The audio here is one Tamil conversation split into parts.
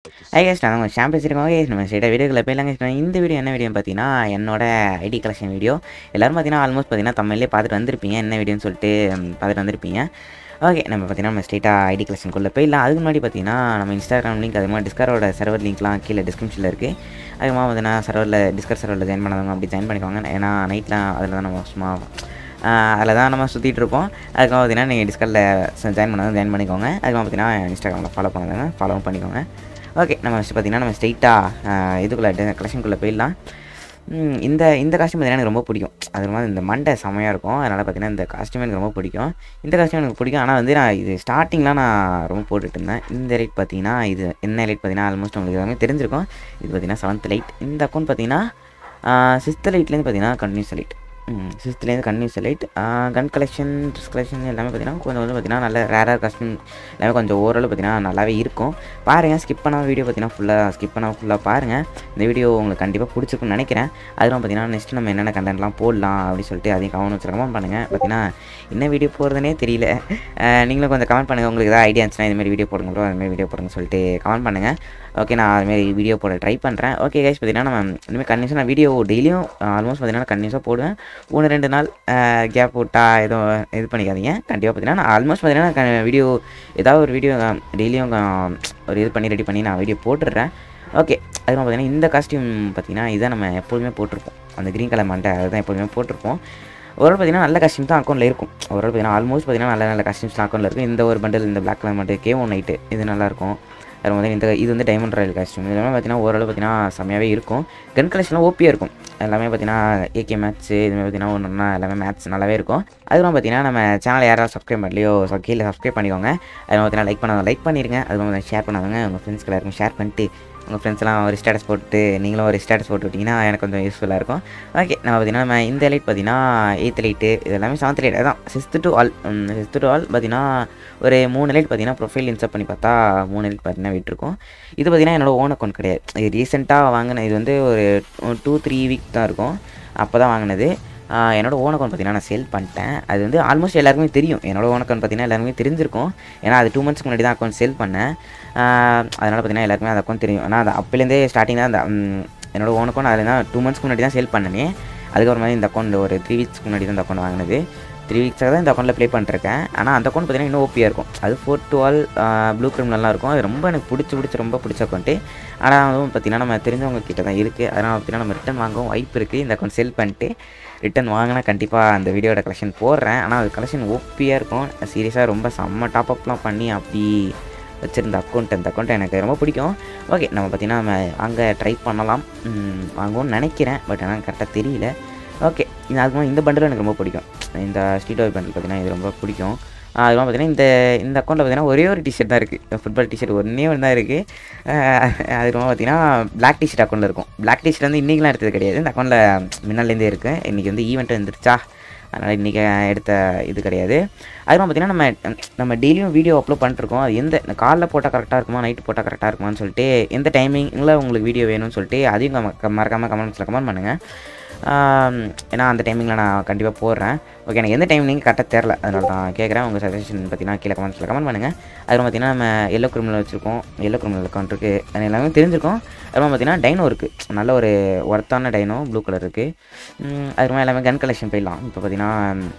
ஐ கேஸ் நான் உங்கள் ஷாம்பு வச்சிருக்கோம் கேஸ் நம்ம ஸ்டேட்டாக வீடியோக்குள்ள போயிடலாம் guys. நான் இந்த வீடியோ என்ன வீடியோ பார்த்தீங்கன்னா என்னோட ஐடி கலெக்ஷன் வீடியோ எல்லாரும் பார்த்தீங்கன்னா ஆல்மோஸ்ட் பார்த்தீங்கன்னா தமிழ்லேயே பார்த்துட்டு வந்திருப்பீங்க என்ன வீடியோன்னு சொல்லிட்டு ம், பார்த்துட்டு வந்திருப்பீங்க ஓகே நம்ம பார்த்தீங்கன்னா நம்ம ஸ்ட்ரெயிட்டாக ஐடி கலெக்ஷனுக்குள்ளே போயிடலாம் அதுக்கு முன்னாடி பார்த்தீங்கன்னா நம்ம இன்ஸ்டாகிராம் லிங்க் அது மாதிரி டிஸ்கரோட சர்வர் லிங்க்லாம் கீழே டிஸ்கிரிப்ஷனில் இருக்குது அதுக்கப்புறமா பார்த்தீங்கன்னா சர்வரில் டிஸ்கர் சர்வரில் ஜாயின் பண்ணாதவங்க அப்படி ஜாயின் பண்ணிக்கோங்க ஏன்னா நைட்லாம் அதில் தான் நம்ம சும்மா அதில் தான் நம்ம சுற்றிட்டு இருப்போம் அதுக்கப்புறம் பார்த்தீங்கன்னா நீங்கள் டிஸ்கரில் ஜாயின் பண்ணாலும் ஜாயின் பண்ணிக்கோங்க அதுக்கப்புறம் பார்த்தீங்கன்னா இன்ஸ்டாகிராமில் ஃபாலோ பண்ணுங்க ஃபாலோவும் பண்ணிக்கோங்க ஓகே நம்ம ஃபஸ்ட்டு பார்த்தீங்கன்னா நம்ம ஸ்ட்ரெயிட்டாக இதுக்குள்ளே கலெக்ஷனுக்குள்ளே போயிடலாம் ம், இந்த இந்த காஸ்டியூம் பார்த்தீங்கன்னா எனக்கு ரொம்ப பிடிக்கும் அது மாதிரி இந்த மண்டை செமையாக இருக்கும் அதனால் பார்த்தீங்கன்னா இந்த காஸ்டியூம் எனக்கு ரொம்ப பிடிக்கும் இந்த காஸ்டியூம் எனக்கு பிடிக்கும் ஆனால் வந்து நான் இது ஸ்டார்டிங்லாம் நான் ரொம்ப போட்டுட்டு இருந்தேன் இந்த லைட் பார்த்தீங்கன்னா இது என்ன லைட் பார்த்தீங்கன்னா ஆல்மோஸ்ட் உங்களுக்கு எல்லாமே தெரிஞ்சிருக்கும் இது பார்த்தீங்கன்னா செவன்த் லைட் இந்த அக்கௌண்ட் பார்த்தீங்கன்னா சிக்ஸ்த் லைட்லேருந்து பார்த்தீங்கன்னா கண்டினியூஸ் லைட் சிக்ஸ்த்லேருந்து கன்னியூஸ் light gun collection dress collection எல்லாமே பார்த்தீங்கன்னா கொஞ்சம் கொஞ்சம் பார்த்தீங்கன்னா நல்ல ரேராக கஸ்டம் எல்லாமே கொஞ்சம் ஓரளவு பார்த்தீங்கன்னா நல்லாவே இருக்கும் பாருங்கள் ஸ்கிப் பண்ணாத வீடியோ பார்த்தீங்கன்னா ஃபுல்லாக ஸ்கிப் பண்ணால் ஃபுல்லாக பாருங்கள் இந்த வீடியோ உங்களுக்கு கண்டிப்பாக பிடிச்சிருக்குன்னு நினைக்கிறேன் அதுவும் பார்த்தீங்கன்னா நெக்ஸ்ட் நம்ம என்னென்ன கண்டென்ட்லாம் போடலாம் அப்படின்னு சொல்லிட்டு அதையும் கவனம் வச்சு கமெண்ட் பண்ணுங்கள் பார்த்தீங்கன்னா என்ன வீடியோ போடுறதுனே தெரியல அஹ் நீங்களும் கொஞ்சம் கமெண்ட் பண்ணுங்கள் உங்களுக்கு ஏதாவது ஐடியா இருந்துச்சுன்னா இதுமாரி வீடியோ போடுங்க ப்ரோ அதுமாரி வீடியோ போடுங்க சொல்லிட்டு கமெண்ட் பண்ணுங்கள் ஓகே நான் அதுமாரி வீடியோ போட ட்ரை பண்ணுறேன் ஓகே கைஸ் பார்த்தீங்கன்னா நம்ம இனிமேல் கண்டினியூஸாக நான் வீடியோ டெய்லியும் ஆல்மோஸ்ட் பார்த்தீங்கன்னா கண்டினியூஸாக போடுவேன் ஒன்று ரெண்டு நாள் கேப் விட்டா எதுவும் இது பண்ணிக்காதீங்க கண்டிப்பாக பார்த்தீங்கன்னா நான் ஆல்மோஸ்ட் பார்த்தீங்கன்னா வீடியோ ஏதாவது ஒரு வீடியோ டெய்லியும் ஒரு இது பண்ணி ரெடி பண்ணி நான் வீடியோ போட்டுடுறேன் ஓகே அதுக்கப்புறம் பார்த்தீங்கன்னா இந்த காஸ்டியூம் பார்த்தீங்கன்னா இதான் நம்ம எப்போதுமே போட்டிருப்போம் அந்த க்ரீன் கலர் மண்டை அதுதான் எப்போதுமே போட்டிருப்போம் ஓரளவு பார்த்தீங்கன்னா நல்ல கஸ்டியூம் தான் அக்கௌண்ட்டில் இருக்கும் ஓரளவு பார்த்தீங்கன்னா ஆல்மோஸ்ட் பார்த்தீங்கன்னா நல்ல நல்ல கஸ்டியூம்ஸ் அக்கௌண்ட்டில் இருக்கும் இந்த ஒரு பண்டில் இந்த பிளாக் கலர் மட்டும் கே ஒன் நைட்டு இது நல்லாயிருக்கும் அது வந்து இந்த இது வந்து டைமண்ட் ராயல் காஸ்டியூம் இதெல்லாம் பார்த்தீங்கன்னா ஓரளவு பார்த்தீங்கன்னா செம்மையாகவே இருக்கும் கன் கலெக்ஷன்லாம் ஓப்பியாக இருக்கும் எல்லாமே பார்த்தீங்கன்னா ஏகே மேட்ச்சு இதுமாதிரி பார்த்தீங்கன்னா ஒன்று ஒன்றா எல்லாமே மேட்ச் நல்லாவே இருக்கும் அதுக்கப்புறம் பார்த்தீங்கன்னா நம்ம சேனல் யாராவது சப்ஸ்கிரைப் பண்ணலையோ ஸோ கீழே சப்ஸ்கிரைப் பண்ணிக்கோங்க அதில் பார்த்தீங்கன்னா லைக் பண்ணாத லைக் பண்ணிடுங்க அதுவும் ஷேர் பண்ணாதவங்க உங்கள் ஃப்ரெண்ட்ஸ்க்கு எல்லாருக்கும் ஷேர் பண்ணிட்டு உங்கள் ஃப்ரெண்ட்ஸ்லாம் ஒரு ஸ்டேட்டஸ் போட்டு நீங்களும் ஒரு ஸ்டேட்டஸ் போட்டு விட்டிங்கன்னா எனக்கு கொஞ்சம் யூஸ்ஃபுல்லாக இருக்கும் ஓகே நம்ம பார்த்தீங்கன்னா நம்ம இந்த லைட் பார்த்தீங்கன்னா எயித் லைட்டு இது எல்லாமே செவன்த் லைட் அதான் sixth to all sixth to all பார்த்தீங்கன்னா ஒரு மூணு லைட் பார்த்தீங்கன்னா ப்ரொஃபைல் இன்சர்ட் பண்ணி பார்த்தா மூணு லைட் பார்த்தீங்கன்னா விட்டுருக்கும் இது பார்த்தீங்கன்னா என்னோட ஓன் அக்கௌண்ட் கிடையாது இது ரீசெண்டாக வாங்கின இது வந்து ஒரு டூ த்ரீ வீக் தான் இருக்கும் அப்போ தான் வாங்கினது ஆஹ் என்னோட ஓன் அக்கௌண்ட் பார்த்தீங்கன்னா நான் சேல் பண்ணிட்டேன் அது வந்து ஆல்மோஸ்ட் எல்லாருக்குமே தெரியும் என்னோட ஓன் அக்கௌண்ட் பார்த்தீங்கன்னா எல்லாருமே தெரிஞ்சிருக்கும் ஏன்னா அது டூ மந்த்ஸ்க்கு முன்னாடி தான் அக்கௌண்ட் சேல் பண்ணேன் ஆஹ் அதனால் பார்த்தீங்கன்னா எல்லாருக்குமே அந்த அக்கௌண்ட் தெரியும் ஆனால் அது அப்போலேருந்தே ஸ்டார்டிங் தான் அந்த ம், என்னோட ஓன் அக்கௌண்ட் அதில் தான் டூ மந்த்ஸ்க்கு முன்னாடி தான் சேல் பண்ணனே அதுக்கப்புறமா இந்த அக்கௌண்ட் ஒரு த்ரீ வீக்ஸ்க்கு முன்னாடி தான் இந்த அக்கௌண்ட் வாங்கினது த்ரீ வீக்ஸாக தான் இந்த அக்கௌண்ட்டில் ப்ளே பண்ணிருக்கேன் ஆனால் அந்த அக்கௌண்ட் பார்த்தீங்கன்னா இன்னும் ஓப்பியாக இருக்கும் அது ஃபோர் டுவெல் ப்ளூ கிரிமினல்லாம் இருக்கும் அது ரொம்ப எனக்கு பிடிச்சி பிடிச்சி ரொம்ப பிடிச்ச அக்கௌண்ட்டு ஆனால் அதுவும் பார்த்தீங்கன்னா நம்ம தெரிஞ்சவங்க கிட்ட தான் இருக்குது அதனால் பார்த்தீங்கன்னா நம்ம ரிட்டன் வாங்கவும் வாய்ப்பு இருக்குது இந்த அக்கௌண்ட் செல் பண்ணிட்டு ரிட்டன் வாங்கினா கண்டிப்பாக அந்த வீடியோட கலெக்ஷன் போடுறேன் ஆனால் அது கலெக்ஷன் ஓப்பியாக இருக்கும் சீரியஸாக ரொம்ப செம்ம டாப்அப்லாம் பண்ணி அப்படி வச்சுருந்த அக்கௌண்ட் அந்த அக்கௌண்ட் எனக்கு ரொம்ப பிடிக்கும் ஓகே நம்ம பார்த்தீங்கன்னா நம்ம அங்கே ட்ரை பண்ணலாம் ம், வாங்குவோம்னு நினைக்கிறேன் பட் ஆனால் கரெக்டாக தெரியல ஓகே இது அதுக்கு இந்த பண்டில் எனக்கு ரொம்ப பிடிக்கும் இந்த ஸ்ட்ரீட் ஓவர் பண்டில் பார்த்தீங்கன்னா இது ரொம்ப பிடிக்கும் அதெல்லாம் பார்த்தீங்கன்னா இந்த இந்த அக்கௌண்ட்டில் பார்த்தீங்கன்னா ஒரே ஒரு டிஷர்ட் தான் இருக்குது ஃபுட்பால் டிஷர்ட் ஒன்றே ஒன்று தான் இருக்குது அது ரொம்ப பார்த்தீங்கன்னா பிளாக் டிஷர்ட் அக்கௌண்ட்டில் இருக்கும் பிளாக் டிஷர்ட் வந்து இன்றைக்கெலாம் எடுத்தது கிடையாது இந்த அக்கௌண்ட்டில் முன்னாலேருந்தே இருக்குது இன்றைக்கி வந்து ஈவெண்ட் வந்துருச்சா அதனால் இன்றைக்கி எடுத்த இது கிடையாது அதுவும் பார்த்தீங்கன்னா நம்ம நம்ம டெய்லியும் வீடியோ அப்லோட் பண்ணிட்டுருக்கோம் அது எந்த காலைல போட்டால் கரெக்டாக இருக்குமா நைட்டு போட்டால் கரெக்டாக இருக்குமான்னு சொல்லிட்டு எந்த டைமிங்கில் உங்களுக்கு வீடியோ வேணும்னு சொல்லிட்டு அதையும் கம- மறக்காமல் கமெண்ட்ஸில் கமெண்ட் பண்ணுங்கள் ஆம், ஏன்னா அந்த டைமிங்கில் நான் கண்டிப்பாக போடுறேன் ஓகே எனக்கு எந்த டைமிங் கரெக்டாக தெரில அதனால தான் கேட்குறேன் உங்கள் சஜஷன் பார்த்தீங்கன்னா கீழே கமெண்ட்ஸில் கமெண்ட் பண்ணுங்கள் அதுவும் பார்த்தீங்கன்னா நம்ம எல்லோ கிரிமினல் வச்சுருக்கோம் எல்லோ கிரிமினல் அக்கௌண்ட் இருக்குது அது எல்லாமே தெரிஞ்சிருக்கும் அதுவும் பார்த்தீங்கன்னா டைனோ இருக்குது நல்ல ஒரு ஒர்த்தான டைனோ ப்ளூ கலர் இருக்குது அதுக்கு எல்லாமே கன் கலெக்ஷன் போயிடலாம் இப்போ பார்த்தீங்கன்னா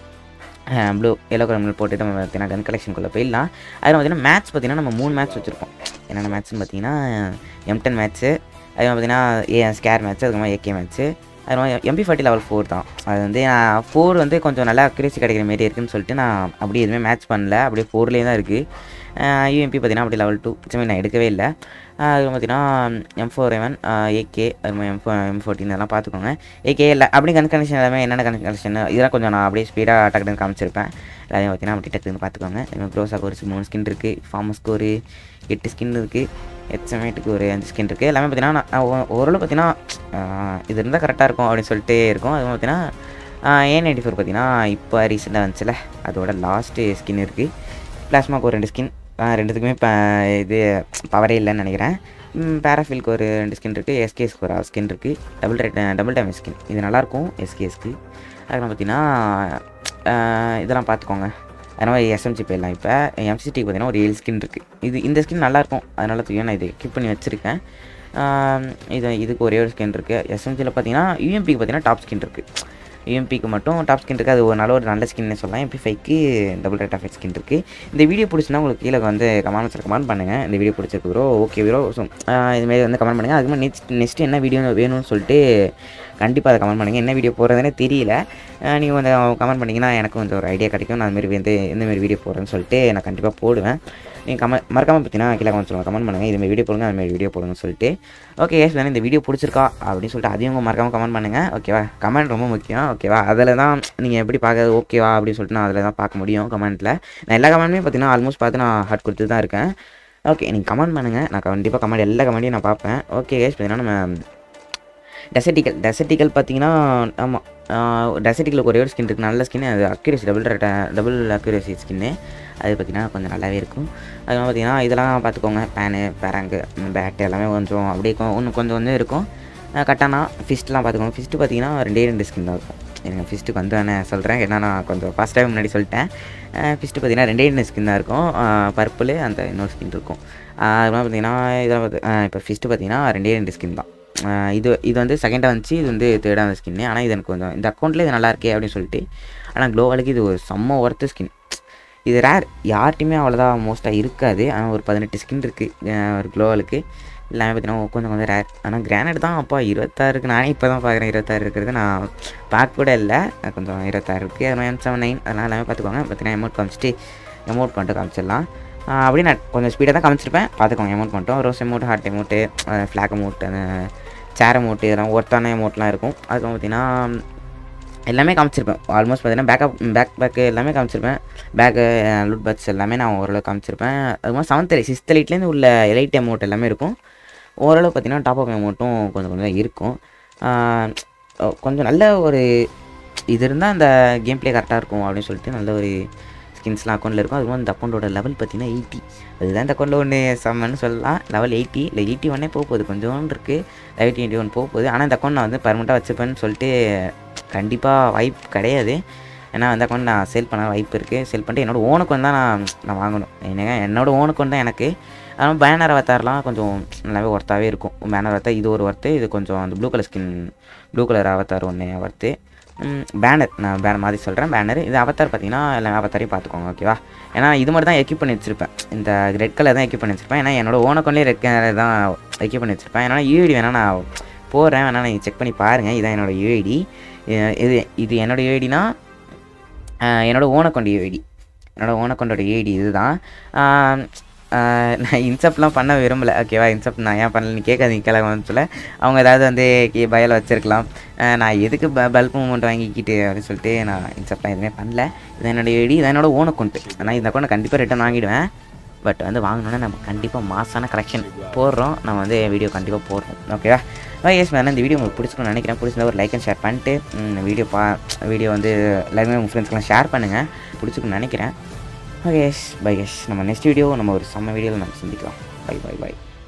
ப்ளூ எல்லோ கலர் போட்டுட்டு நம்ம பார்த்தீங்கன்னா கன் கலெக்ஷனுக்குள்ளே போயிடலாம் அதில் பார்த்தீங்கன்னா மேட்ச் பார்த்தீங்கன்னா நம்ம மூணு மேட்ச் வச்சுருக்கோம் என்னென்ன மேட்ச்னு பார்த்தீங்கன்னா எம்டன் மேட்ச்சு அது பார்த்தீங்கன்னா ஏ ஸ்கேர் மேட்ச்சு அதுக்கப்புறமா ஏகே மேட்ச்சு அது எம்பி ஃபார்ட்டி லெவல் ஃபோர் தான் அது வந்து நான் ஃபோர் வந்து கொஞ்சம் நல்லா அக்யூரேசி கிடைக்கிற மாரி இருக்குன்னு சொல்லிட்டு நான் அப்படியே எதுவுமே மேட்ச் பண்ணல அப்படியே ஃபோர்லேயே தான் இருக்குது யூஎம்பி பார்த்தீங்கன்னா அப்படி லெவல் டூ நான் எடுக்கவே இல்லை அது பார்த்தீங்கன்னா எம் ஃபோர் எவன் ஏகே அது எம் ஃபோ எம் ஃபோர்ட்டின் இதெல்லாம் பார்த்துக்கோங்க ஏகே இல்லை அப்படி கன் கனெக்ஷன் எல்லாமே என்னென்ன கன் கனெக்ஷன் இதெல்லாம் கொஞ்சம் நான் அப்படியே ஸ்பீடாக டக்குன்னு காமிச்சிருப்பேன் எல்லாத்தையும் பார்த்தீங்கன்னா அப்படி டக்குன்னு பார்த்துக்கோங்க க்ரோஸாக ஒரு மூணு ஸ்கின் இருக்குது ஃபார்மஸ்க்கு ஒரு எட்டு ஸ்கின் இருக்குது எச்சமேட்டுக்கு ஒரு அஞ்சு ஸ்கின் இருக்குது எல்லாமே பார்த்தீங்கன்னா நான் நான் ஓ- ஓரளவு பார்த்தீங்கன்னா ஆஹ், இது இருந்தால் கரெக்டாக இருக்கும் அப்படின்னு சொல்லிட்டு இருக்கும் அது பார்த்தீங்கன்னா ஏ நைன்டி ஃபோர் பார்த்தீங்கன்னா இப்போ ரீசெண்டாக வந்துச்சுல அதோட லாஸ்ட்டு ஸ்கின் இருக்குது பிளாஸ்மாக்கு ஒரு ரெண்டு ஸ்கின் ரெண்டுத்துக்குமே இப்போ இது பவரே இல்லைன்னு நினைக்கிறேன் பேராஃபில்க்கு ஒரு ரெண்டு ஸ்கின் இருக்குது எஸ்கேஸ்க்கு ஒரு ஸ்கின் இருக்குது double rate double damage skin இது நல்லாயிருக்கும் எஸ்கேஸ்க்கு அதுக்கப்புறம் பார்த்தீங்கன்னா ஆஹ், இதெல்லாம் பார்த்துக்கோங்க அதனால் எஸ்எம்சி போயிடலாம் இப்போ எம்சிடிக்கு பார்த்தீங்கன்னா ஒரு ஏழு ஸ்கின் இருக்குது இது இந்த ஸ்கின் நல்லாயிருக்கும் அதனால தூக்கி நான் இது கீப் பண்ணி வச்சுருக்கேன் ஆம், இது இதுக்கு ஒரே ஒரு ஸ்கின் இருக்குது எஸ்எம்சியில் பார்த்தீங்கன்னா யூஎம்பிக்கு பார்த்தீங்கன்னா டாப் ஸ்கின் இருக்குது யூஎம்பிக்கு மட்டும் டாப் ஸ்கின் இருக்குது அது ஒரு நல்ல ஒரு நல்ல ஸ்கின்னு சொல்லலாம் எம்பி ஃபைவ்க்கு டபுள் ரேட் ஆஃப் ஸ்கின் இருக்குது இந்த வீடியோ பிடிச்சினா உங்களுக்கு கீழே வந்து கமெண்ட்ஸில் கமெண்ட் பண்ணுங்கள் இந்த வீடியோ பிடிச்சிருக்கு ப்ரோ ஓகே ப்ரோ ஸோ இதுமாரி வந்து கமெண்ட் பண்ணுங்கள் அதுக்கு நெக்ஸ்ட் நெக்ஸ்ட் என்ன வீடியோ வேணும்னு சொல்லிட்டு கண்டிப்பாக அதை கமெண்ட் பண்ணுங்கள் என்ன வீடியோ போடுறதுனே தெரியல நீங்கள் கொஞ்சம் கமெண்ட் பண்ணிங்கன்னா எனக்கு கொஞ்சம் ஒரு ஐடியா கிடைக்கும் நான் அதுமாரி வந்து எந்த மாதிரி வீடியோ போடுறேன்னு சொல்லிட்டு நான் கண்டிப்பாக போடுவேன் நீங்கள் கமெண்ட் மறக்காமல் பார்த்தீங்கன்னா கீழே கமெண்ட் சொல்லுங்கள் கமெண்ட் பண்ணுங்கள் இதுமாதிரி வீடியோ போடுங்க அதுமாதிரி வீடியோ போடுங்கன்னு சொல்லிட்டு ஓகே எஸ் வேணும் இந்த வீடியோ பிடிச்சிருக்கா அப்படின்னு சொல்லிட்டு அதையும் உங்க மறக்காமல் கமெண்ட் பண்ணுங்கள் ஓகேவா கமெண்ட் ரொம்ப முக்கியம் ஓகேவா அதில் தான் நீங்கள் எப்படி பார்க்கறது ஓகேவா அப்படின்னு சொல்லிட்டு நான் அதில் தான் பார்க்க முடியும் கமெண்ட்டில் நான் எல்லா கமெண்ட்டுமே பார்த்தீங்கன்னா ஆல்மோஸ்ட் பார்த்து நான் ஹார்ட் கொடுத்து தான் இருக்கேன் ஓகே நீங்கள் கமெண்ட் பண்ணுங்கள் நான் கண்டிப்பாக கமெண்ட் எல்லா கமெண்ட்டையும் நான் பார்ப்பேன் ஓகே கேஸ் பார்த்தீங்கன்னா நம்ம டெசர்டிக்கல் டெசர்டிக்கல் பார்த்தீங்கன்னா ஆமாம் டெசர்டிக்கலுக்கு ஒரே ஒரு ஸ்கின் இருக்குது நல்ல ஸ்கின் அது அக்யூரேசி டபுள் டபுள் அக்யூரேசி ஸ்கின்னு அது பார்த்திங்கன்னா கொஞ்சம் நல்லாவே இருக்கும் அதுவும் பார்த்திங்கன்னா இதெல்லாம் பார்த்துக்கோங்க பேனு பேராங்கு பேட்டு எல்லாமே கொஞ்சம் அப்படியே கொ- இன்னும் கொஞ்சம் கொஞ்சம் இருக்கும் கட்டானா ஃபிஸ்ட்லாம் பார்த்துக்கோங்க ஃபிஸ்ட்டு பார்த்தீங்கன்னா ரெண்டே ரெண்டு ஸ்கின் தான் இருக்கும் எனக்கு ஃபிஸ்ட்டுக்கு வந்து நான் சொல்கிறேன் ஏன்னா நான் கொஞ்சம் ஃபஸ்ட் டைம் முன்னாடி சொல்லிட்டேன் ஃபிஸ்ட்டு பார்த்தீங்கன்னா ரெண்டே ரெண்டு ஸ்கின் தான் இருக்கும் பர்பிள் அந்த இன்னொரு ஸ்கின் இருக்கும் அது மாதிரி பார்த்தீங்கன்னா இதெல்லாம் பார்த்து இப்போ ஃபிஸ்ட்டு பார்த்தீங்கன்னா ரெண்டே ரெண்டு ஸ்கின் தான் ஆஹ் இது இது வந்து செகண்டாக வந்துச்சு இது வந்து தேர்டாக ஸ்கின்னு ஆனால் இது எனக்கு கொஞ்சம் இந்த அக்கௌண்ட்டில் இது நல்லா இருக்கே அப்படின்னு சொல்லிட்டு ஆனால் க்ளோவாலுக்கு இது ஒரு செம்ம ஒர்த்து ஸ்கின் இது ரேர் யார்ட்டையுமே அவ்வளோதான் மோஸ்ட்டாக இருக்காது ஆனால் ஒரு பதினெட்டு ஸ்கின் இருக்குது ஒரு க்ளோவலுக்கு எல்லாமே பார்த்தீங்கன்னா கொஞ்சம் கொஞ்சம் ரேர் ஆனால் கிரானைட் தான் அப்பா இருபத்தாறு இருக்குது நானே இப்போ தான் பார்க்குறேன் இருபத்தாறு இருக்கிறது நான் பார்க்க கூட இல்லை கொஞ்சம் இருபத்தாறு இருக்குது அதனால் எம் செவன் நைன் அதெல்லாம் எல்லாமே பார்த்துக்கோங்க பார்த்தீங்கன்னா அமௌண்ட் காமிச்சிட்டு அமௌண்ட் பண்ணிட்டு காமிச்சிடலாம் ஆஹ் அப்படியே நான் கொஞ்சம் ஸ்பீடாக தான் காமிச்சிருப்பேன் பார்த்துக்கோங்க அமௌண்ட் பண்ணிட்டோம் rose amount heart amount flag amount அந்த சேர் அமௌண்ட்டு இதெல்லாம் ஒர்த்தான அமௌண்ட்லாம் இருக்கும் அதுக்கப்புறம் பார்த்தீங்கன்னா எல்லாமே காமிச்சிருப்பேன் ஆல்மோஸ்ட் பார்த்தீங்கன்னா பேக்கப் பேக் பேக்கு எல்லாமே காமிச்சிருப்பேன் பேக்கு லூட் பாக்ஸ் எல்லாமே நான் ஓரளவு காமிச்சிருப்பேன் அது மாதிரி செவன்த் எலைட் சிக்ஸ்த் எலைட்லேருந்து உள்ள எலைட் அமௌண்ட் எல்லாமே இருக்கும் ஓரளவு பார்த்தீங்கன்னா டாப் அப் அமௌண்ட்டும் கொஞ்சம் கொஞ்சம் இருக்கும் ஆஹ் கொஞ்சம் நல்ல ஒரு இது இருந்தால் அந்த கேம் ப்ளே கரெக்டாக இருக்கும் அப்படின்னு சொல்லிட்டு நல்ல ஒரு ஸ்கின்ஸ்லாம் அக்கௌண்ட்டில் இருக்கும் அதுவும் அந்த அக்கௌண்ட்டோட லெவல் பார்த்தீங்கன்னா எயிட்டி அதுதான் இந்த அக்கௌண்ட்டில் ஒன்று செம்மன்னு சொல்லலாம் லெவல் எயிட்டி இல்லை எயிட்டி ஒன்னே போக போகுது கொஞ்சோண்டு இருக்குது லெவல் எயிட்டி ஒன் போக போகுது ஆனால் இந்த அக்கௌண்ட் நான் வந்து பர்மனெண்ட்டாக வச்சுப்பேன்னு சொல்லிட்டு கண்டிப்பாக வாய்ப்பு கிடையாது ஏன்னா அந்த அக்கௌண்ட் நான் சேல் பண்ண வாய்ப்பு இருக்குது சேல் பண்ணிட்டு என்னோட ஓன் அக்கௌண்ட் தான் நான் நான் வாங்கணும் ஏன்னா என்னோட ஓன் அக்கௌண்ட் தான் எனக்கு அதனால் பேனர் அவத்தார்லாம் கொஞ்சம் நல்லாவே ஒர்த்தாகவே இருக்கும் பேனர் அவத்தார் இது ஒரு ஒர்த்து இது கொஞ்சம் அந்த blue colour skin blue colour avatar ஒன்று ஒர்த்து பேனர் நான் பேனர் மாதிரி சொல்கிறேன் பேனர் இது அவத்தார் பார்த்தீங்கன்னா எல்லா அவத்தாரையும் பார்த்துக்கோங்க ஓகேவா ஏன்னா இது மட்டும் தான் எக்யூப் பண்ணி வச்சிருப்பேன் இந்த ரெட் கலர் தான் எக்யூப் பண்ணி வச்சிருப்பேன் ஏன்னா என்னோட ஓன் அக்கௌண்ட்லேயே ரெட் கலர் தான் எக்யூப் பண்ணி வச்சிருப்பேன் ஏன்னா யூஐடி வேணால் நான் போடுறேன் வேணால் நீங்கள் செக் பண்ணி பாருங்கள் இதான் என்னோட யூஐடி இது இது என்னோட யூஐடினா என்னோட ஓன் அக்கௌண்ட் யூஐடி என்னோட ஓன் அக்கௌண்ட்டோட யூஐடி இதுதான் ஆஹ் ஆஹ் நான் இன்சப்லாம் பண்ண விரும்பல ஓகேவா இன்சப் நான் ஏன் பண்ணலன்னு கேட்காதீங்க கிளம்பல அவங்க ஏதாவது வந்து கே பயல வச்சிருக்கலாம் ஆஹ் நான் எதுக்கு ப பல்ப் மூமெண்ட் வாங்கிக்கிட்டு அப்படின்னு சொல்லிட்டு நான் இன்சப்லாம் எதுவுமே பண்ணல இது என்னோட ஐடி இது என்னோட ஓன் அக்கௌண்ட்டு நான் இந்த அக்கௌண்ட்டை கண்டிப்பாக ரிட்டன் வாங்கிடுவேன் பட் வந்து வாங்கினோன்னா நம்ம கண்டிப்பாக மாசான கலெக்ஷன் போடுறோம் நம்ம வந்து வீடியோ கண்டிப்பாக போடுறோம் ஓகேவா எஸ் மேலே இந்த வீடியோ உங்களுக்கு பிடிச்சிருக்கும்னு நினைக்கிறேன் பிடிச்சிருந்தா ஒரு லைக் அண்ட் ஷேர் பண்ணிட்டு வீடியோ பா வீடியோ வந்து எல்லாருமே உங்கள் ஃப்ரெண்ட்ஸ்க்கெலாம் ஷேர் பண்ணுங்கள் பிடிச்சிருக்குன்னு நினைக்கிறேன் ஓகே எஸ் பை எஸ் நம்ம நெக்ஸ்ட் வீடியோ நம்ம ஒரு செம்ம வீடியோவில் நம்ம சந்திக்கலாம் பை பை பை